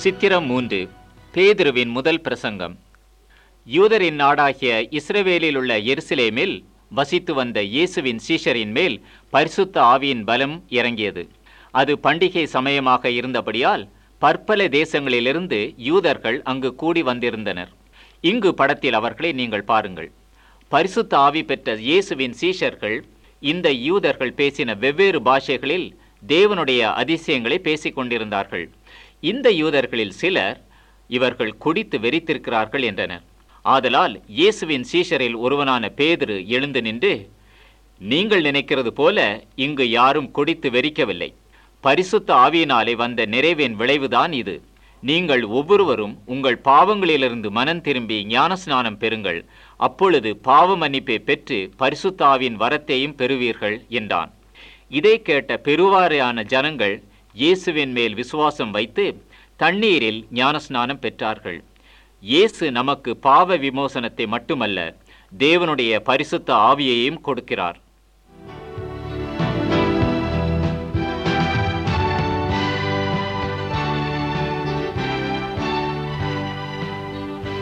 சித்திரம் மூன்று பேதுருவின் முதல் பிரசங்கம் யூதரின் நாடாகிய இஸ்ரவேலில் உள்ள எருசலேமில் வசித்து வந்த இயேசுவின் சீஷரின் மேல் பரிசுத்த ஆவியின் பலம் இறங்கியது அது பண்டிகை சமயமாக இருந்தபடியால் பற்பல தேசங்களிலிருந்து யூதர்கள் அங்கு கூடி வந்திருந்தனர் இங்கு படத்தில் அவர்களை நீங்கள் பாருங்கள் பரிசுத்த ஆவி பெற்ற இயேசுவின் சீஷர்கள் இந்த யூதர்கள் பேசின வெவ்வேறு பாஷைகளில் தேவனுடைய அதிசயங்களை பேசிக் கொண்டிருந்தார்கள் இந்த யூதர்களில் சிலர் இவர்கள் குடித்து வெறித்திருக்கிறார்கள் என்றனர் ஆதலால் இயேசுவின் சீஷரில் ஒருவனான பேதுரு எழுந்து நின்று நீங்கள் நினைக்கிறது போல இங்கு யாரும் குடித்து வெறிக்கவில்லை பரிசுத்த ஆவியினாலே வந்த நிறைவின் விளைவுதான் இது நீங்கள் ஒவ்வொருவரும் உங்கள் பாவங்களிலிருந்து மனம் திரும்பி ஞானஸ்நானம் பெறுங்கள் அப்பொழுது பாவ மன்னிப்பை பெற்று பரிசுத்த ஆவியின் வரத்தையும் பெறுவீர்கள் என்றான் இதை கேட்ட பெருவாரியான ஜனங்கள் இயேசுவின் மேல் விசுவாசம் வைத்து தண்ணீரில் ஞானஸ்நானம் பெற்றார்கள் இயேசு நமக்கு பாவ விமோசனத்தை மட்டுமல்ல தேவனுடைய பரிசுத்த ஆவியையும் கொடுக்கிறார்